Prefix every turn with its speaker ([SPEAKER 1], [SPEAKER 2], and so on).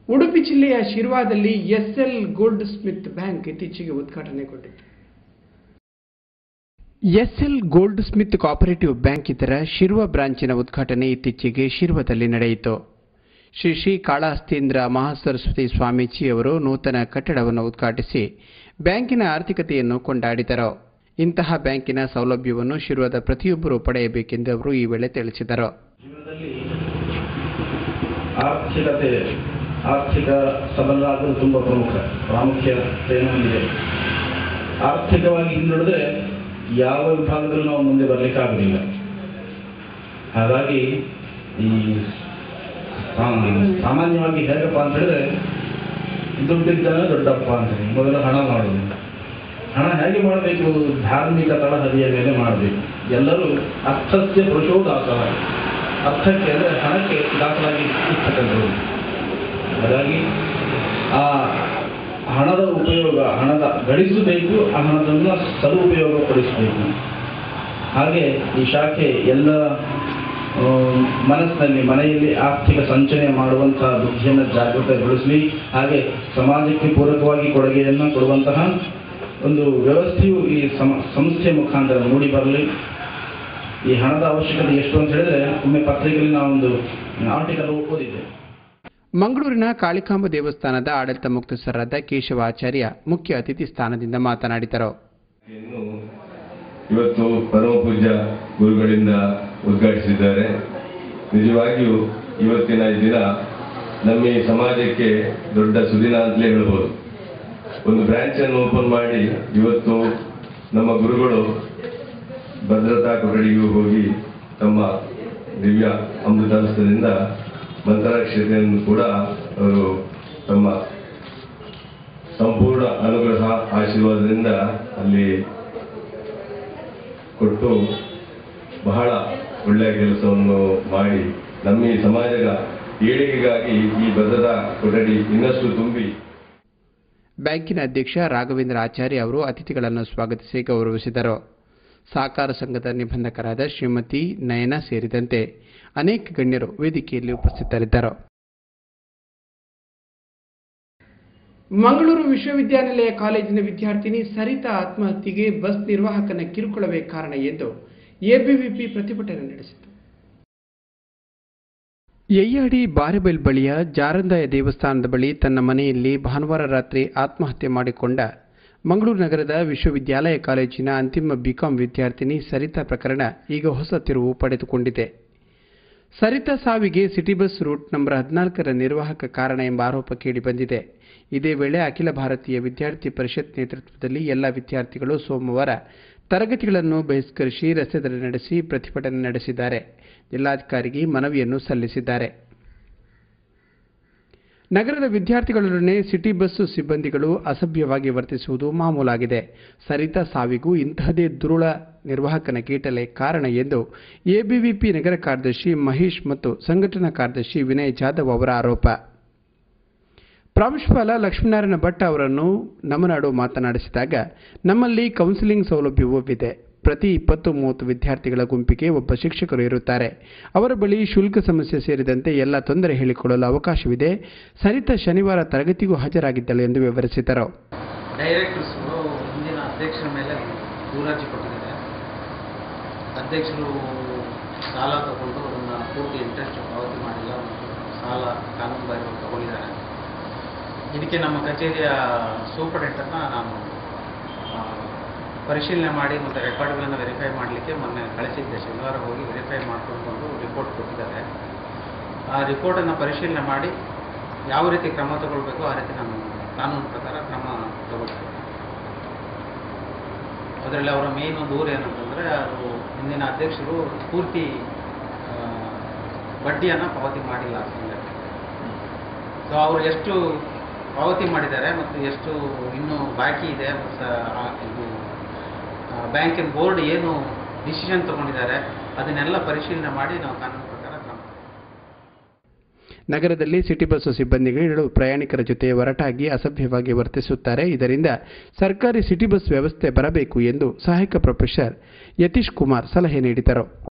[SPEAKER 1] ಉಡುಪಿ ಜಿಲ್ಲೆಯ ಶಿರ್ವಾದಲ್ಲಿ SL goldsmith bank ಇತ್ತೀಚೆಗೆ ಉದ್ಘಾಟನೆಗೊಂಡಿತು SL goldsmith cooperative bank ಇದರ ಶಿರ್ವ ಬ್ರಾಂಚಿನ ಉದ್ಘಾಟನೆ ಇತ್ತೀಚೆಗೆ ಶಿರ್ವದಲ್ಲಿ ನಡೆಯಿತು ಶ್ರೀ ಶ್ರೀ ಕಾಳಹಸ್ತೀಂದ್ರ ಮಹಾಸರಸ್ವತಿ ಸ್ವಾಮೀಜಿ ಅವರು ನೂತನ ಕಟ್ಟಡವನ್ನು ಉದ್ಘಾಟಿಸಿ ಬ್ಯಾಂಕಿನ ಆರ್ಥಿಕತೆಯನ್ನು ಕೊಂಡಾಡಿದರು ಇಂತಹ ಬ್ಯಾಂಕಿನ ಸೌಲಭ್ಯವನ್ನು ಶಿರ್ವದ ಪ್ರತಿಯೊಬ್ಬರೂ ಪಡೆಯಬೇಕೆಂದು ಅವರು ಈ ವೇಳೆ ತಿಳಿಸಿದರು
[SPEAKER 2] ಜೀವನದಲ್ಲಿ ಆರ್ಥಿಕತೆ ಆರ್ಥಿಕ ಸಬಲರಾಗಲು ತುಂಬ ಪ್ರಮುಖ ಪ್ರಾಮುಖ್ಯತೆಯನ್ನು ಹೊಂದಿದೆ ಆರ್ಥಿಕವಾಗಿ ಹಿಂದುಳಿದ್ರೆ ಯಾವ ವಿಭಾಗದಲ್ಲೂ ನಾವು ಮುಂದೆ ಬರಲಿಕ್ಕಾಗೋದಿಲ್ಲ ಹಾಗಾಗಿ ಈ ಸಾ- ಸಾಮಾನ್ಯವಾಗಿ ಹೇಗಪ್ಪ ಅಂತ ಹೇಳಿದ್ರೆ ದುಡ್ಡಿದ್ದಾನೆ ದೊಡ್ಡಪ್ಪ ಅಂತೀನಿ ಮೊದಲು ಹಣ ಮಾಡೋದು ಹಣ ಹೇಗೆ ಮಾಡಬೇಕು ಧಾರ್ಮಿಕ ತಳಹದಿಯ ಮೇಲೆ ಮಾಡಬೇಕು ಎಲ್ಲರೂ ಅರ್ಥಸ್ಯ ಪುರುಷೋ ದಾಸರ ಅರ್ಥಕ್ಕೆ ಅಂದರೆ ಹಣಕ್ಕೆ ದಾಸರಾಗಿ ಇರ್ತಕ್ಕಂಥದ್ದು ಹಾಗಾಗಿ ಆ ಹಣದ ಉಪಯೋಗ ಹಣದ ಗಳಿಸಬೇಕು ಆ ಹಣದನ್ನು ಸದುಪಯೋಗ ಪಡಿಸಬೇಕು ಹಾಗೆ ಈ ಶಾಖೆ ಎಲ್ಲ ಆ, ಮನಸ್ಸಿನಲ್ಲಿ ಮನೆಯಲ್ಲಿ ಆರ್ಥಿಕ ಸಂಚಯನ ಮಾಡುವಂತಹ ಬುದ್ಧಿಯನ್ನು ಜಾಗೃತಗೊಳಿಸಲಿ ಹಾಗೆ ಸಮಾಜಕ್ಕೆ ಪೂರಕವಾಗಿ ಕೊಡುಗೆಯನ್ನು ಕೊಡುವಂತಹ ಒಂದು ವ್ಯವಸ್ಥೆಯು ಈ ಸಮ ಸಂಸ್ಥೆಯ ಮುಖಾಂತರ ಮೂಡಿ ಬರಲಿ ಈ ಹಣದ ಅವಶ್ಯಕತೆ ಎಷ್ಟು ಅಂತ ಹೇಳಿದ್ರೆ ಒಮ್ಮೆ ಪತ್ರಿಕೆಯಲ್ಲಿ ನಾವೊಂದು ಆರ್ಟಿಕಲ್ ಓದಿದ್ದೆ
[SPEAKER 1] ಮಂಗಳೂರಿನ ಕಾಳಿಕಾಂಬ ದೇವಸ್ಥಾನದ ಆಡಳಿತ ಮುಕ್ತಸ್ಥರಾದ ಕೇಶವಾಚಾರ್ಯ ಮುಖ್ಯ ಅತಿಥಿ ಸ್ಥಾನದಿಂದ ಮಾತನಾಡಿದರು
[SPEAKER 3] ಇನ್ನು ಇವತ್ತು ಪರಮ ಪೂಜ್ಯ ಗುರುಗಳಿಂದ ಉದ್ಘಾಟಿಸಿದ್ದಾರೆ ನಿಜವಾಗಿಯೂ ಇವತ್ತಿನ ಈ ದಿನ ನಮ್ಮ ಈ ಸಮಾಜಕ್ಕೆ ದೊಡ್ಡ ಸುದಿನ ಅಂತಲೇ ಹೇಳ್ಬೋದು ಒಂದು ಬ್ರಾಂಚ್ ಅನ್ನು ಓಪನ್ ಮಾಡಿ ಇವತ್ತು ನಮ್ಮ ಗುರುಗಳು ಭದ್ರತಾ ಕೊಠಡಿಗೂ ಹೋಗಿ ತಮ್ಮ ದಿವ್ಯ ಅಮೃತಾಂಶದಿಂದ ಮಂತ್ರಾಕ್ಷತೆಯನ್ನು ಕೂಡ ಅವರು ತಮ್ಮ ಸಂಪೂರ್ಣ ಅನುಗ್ರಹ ಆಶೀರ್ವಾದದಿಂದ ಅಲ್ಲಿ ಕೊಟ್ಟು ಬಹಳ ಒಳ್ಳೆಯ ಕೆಲಸವನ್ನು ಮಾಡಿ ನಮ್ಮ ಈ ಸಮಾಜದ ಏಳಿಗೆಗಾಗಿ ಈ ಭದ್ರತಾ ಕೊಠಡಿ ಇನ್ನಷ್ಟು ತುಂಬಿ
[SPEAKER 1] ಬ್ಯಾಂಕಿನ ಅಧ್ಯಕ್ಷ ರಾಘವೇಂದ್ರ ಆಚಾರ್ಯ ಅವರು ಅತಿಥಿಗಳನ್ನು ಸ್ವಾಗತಿಸಿ ಗೌರವಿಸಿದರು ಸಹಕಾರ ಸಂಘದ ನಿಬಂಧಕರಾದ ಶ್ರೀಮತಿ ನಯನ ಸೇರಿದಂತೆ ಅನೇಕ ಗಣ್ಯರು ವೇದಿಕೆಯಲ್ಲಿ ಉಪಸ್ಥಿತರಿದ್ದರು ಮಂಗಳೂರು ವಿಶ್ವವಿದ್ಯಾನಿಲಯ ಕಾಲೇಜಿನ ವಿದ್ಯಾರ್ಥಿನಿ ಸರಿತಾ ಆತ್ಮಹತ್ಯೆಗೆ ಬಸ್ ನಿರ್ವಾಹಕನ ಕಿರುಕುಳವೇ ಕಾರಣ ಎಂದು ಎಬಿವಿಪಿ ಪ್ರತಿಭಟನೆ ನಡೆಸಿತು ಯಯ್ಯಾಡಿ ಬಾರೆಬೈಲ್ ಬಳಿಯ ಜಾರಂದಾಯ ದೇವಸ್ಥಾನದ ಬಳಿ ತನ್ನ ಮನೆಯಲ್ಲಿ ಭಾನುವಾರ ರಾತ್ರಿ ಆತ್ಮಹತ್ಯೆ ಮಾಡಿಕೊಂಡ ಮಂಗಳೂರು ನಗರದ ವಿಶ್ವವಿದ್ಯಾಲಯ ಕಾಲೇಜಿನ ಅಂತಿಮ ಬಿಕಾಂ ವಿದ್ಯಾರ್ಥಿನಿ ಸರಿತಾ ಪ್ರಕರಣ ಈಗ ಹೊಸ ತಿರುವು ಪಡೆದುಕೊಂಡಿದೆ ಸರಿತಾ ಸಾವಿಗೆ ಸಿಟಿ ಬಸ್ ರೂಟ್ ನಂಬರ್ ಹದಿನಾಲ್ಕರ ನಿರ್ವಾಹಕ ಕಾರಣ ಎಂಬ ಆರೋಪ ಕೇಳಿಬಂದಿದೆ ಇದೇ ವೇಳೆ ಅಖಿಲ ಭಾರತೀಯ ವಿದ್ಯಾರ್ಥಿ ಪರಿಷತ್ ನೇತೃತ್ವದಲ್ಲಿ ಎಲ್ಲ ವಿದ್ಯಾರ್ಥಿಗಳು ಸೋಮವಾರ ತರಗತಿಗಳನ್ನು ಬಹಿಷ್ಕರಿಸಿ ರಸ್ತೆ ತಡೆ ನಡೆಸಿ ಪ್ರತಿಭಟನೆ ನಡೆಸಿದ್ದಾರೆ ಜಿಲ್ಲಾಧಿಕಾರಿಗೆ ಮನವಿಯನ್ನು ಸಲ್ಲಿಸಿದ್ದಾರೆ ನಗರದ ವಿದ್ಯಾರ್ಥಿಗಳೊಡನೆ ಸಿಟಿ ಬಸ್ ಸಿಬ್ಬಂದಿಗಳು ಅಸಭ್ಯವಾಗಿ ವರ್ತಿಸುವುದು ಮಾಮೂಲಾಗಿದೆ ಸರಿತಾ ಸಾವಿಗೂ ಇಂತಹದೇ ದುರುಳ ನಿರ್ವಾಹಕನ ಕೀಟಲೆ ಕಾರಣ ಎಂದು ಎಬಿವಿಪಿ ನಗರ ಕಾರ್ಯದರ್ಶಿ ಮಹೇಶ್ ಮತ್ತು ಸಂಘಟನಾ ಕಾರ್ಯದರ್ಶಿ ವಿನಯ್ ಜಾಧವ್ ಅವರ ಆರೋಪ ಪ್ರಾಂಶುಪಾಲ ಲಕ್ಷ್ಮೀನಾರಾಯಣ ಭಟ್ ಅವರನ್ನು ನಮನಾಡು ಮಾತನಾಡಿಸಿದಾಗ ನಮ್ಮಲ್ಲಿ ಕೌನ್ಸಿಲಿಂಗ್ ಸೌಲಭ್ಯವೂ ಇದೆ ಪ್ರತಿ ಇಪ್ಪತ್ತು ಮೂವತ್ತು ವಿದ್ಯಾರ್ಥಿಗಳ ಗುಂಪಿಗೆ ಒಬ್ಬ ಶಿಕ್ಷಕರು ಇರುತ್ತಾರೆ ಅವರ ಬಳಿ ಶುಲ್ಕ ಸಮಸ್ಯೆ ಸೇರಿದಂತೆ ಎಲ್ಲ ತೊಂದರೆ ಹೇಳಿಕೊಳ್ಳಲು ಅವಕಾಶವಿದೆ ಸರಿತಾ ಶನಿವಾರ ತರಗತಿಗೂ ಹಾಜರಾಗಿದ್ದಳು ಎಂದು ವಿವರಿಸಿದರು
[SPEAKER 4] ಡೈರೆಕ್ಟರ್ಸ್ಗಳು ಹಿಂದಿನ ಅಧ್ಯಕ್ಷರ ಮೇಲೆ ದೂರಾರ್ಜಿ ಕೊಟ್ಟಿದ್ದಾರೆ ಅಧ್ಯಕ್ಷರು ಸಾಲ ತಗೊಂಡು ಅದನ್ನು ಪೂರ್ತಿ ಇಂಟ್ರೆಸ್ಟ್ ಪಾವತಿ ಮಾಡಿಲ್ಲ ಮತ್ತು ಸಾಲ ಕಾನೂನು ಬಾಹಿರವಾಗಿ ತಗೊಂಡಿದ್ದಾರೆ ಇದಕ್ಕೆ ನಮ್ಮ ಕಚೇರಿಯ ಸೂಪರ್ಡೆಂಟನ್ನು ನಾನು ಆ, ಪರಿಶೀಲನೆ ಮಾಡಿ ಮತ್ತು ರೆಕಾರ್ಡ್ಗಳನ್ನು ವೆರಿಫೈ ಮಾಡಲಿಕ್ಕೆ ಮೊನ್ನೆ ಕಳಿಸಿದ್ದೆ ಶನಿವಾರ ಹೋಗಿ ವೆರಿಫೈ ಮಾಡ್ಕೊಂಡು ಬಂದು ರಿಪೋರ್ಟ್ ಕೊಟ್ಟಿದ್ದಾರೆ ಆ ರಿಪೋರ್ಟನ್ನು ಪರಿಶೀಲನೆ ಮಾಡಿ ಯಾವ ರೀತಿ ಕ್ರಮ ತಗೊಳ್ಬೇಕು ಆ ರೀತಿ ನಾನು ಕಾನೂನು ಪ್ರಕಾರ ಕ್ರಮ ತಗೊಳ್ತೇನೆ ಅದರಲ್ಲಿ ಅವರ ಮೇನ್ ಒಂದು ದೂರ ಏನಂತಂದರೆ ಅದು ಹಿಂದಿನ ಅಧ್ಯಕ್ಷರು ಪೂರ್ತಿ ಆ, ಬಡ್ಡಿಯನ್ನು ಪಾವತಿ ಮಾಡಿಲ್ಲ ಅಂತಂದರೆ ಸೊ ಅವರು ಎಷ್ಟು ಪಾವತಿ ಮಾಡಿದ್ದಾರೆ ಮತ್ತು ಎಷ್ಟು ಇನ್ನೂ ಬಾಕಿ ಇದೆ ಮತ್ತು ಆ ಇದು ಆ, ಬ್ಯಾಂಕಿನ ಬೋರ್ಡ್ ಏನು ಡಿಸಿಷನ್ ತಗೊಂಡಿದ್ದಾರೆ ಅದನ್ನೆಲ್ಲ ಪರಿಶೀಲನೆ ಮಾಡಿ ನಾವು ಕಾನೂನು ಪ್ರಕಾರ ಕ್ರಮ
[SPEAKER 1] ನಗರದಲ್ಲಿ ಸಿಟಿ ಬಸ್ ಸಿಬ್ಬಂದಿಗಳು ಪ್ರಯಾಣಿಕರ ಜೊತೆ ಒರಟಾಗಿ ಅಸಭ್ಯವಾಗಿ ವರ್ತಿಸುತ್ತಾರೆ ಇದರಿಂದ ಸರ್ಕಾರಿ ಸಿಟಿ ಬಸ್ ವ್ಯವಸ್ಥೆ ಬರಬೇಕು ಎಂದು ಸಹಾಯಕ ಪ್ರೊಫೆಸರ್ ಯತೀಶ್ ಕುಮಾರ್ ಸಲಹೆ ನೀಡಿದರು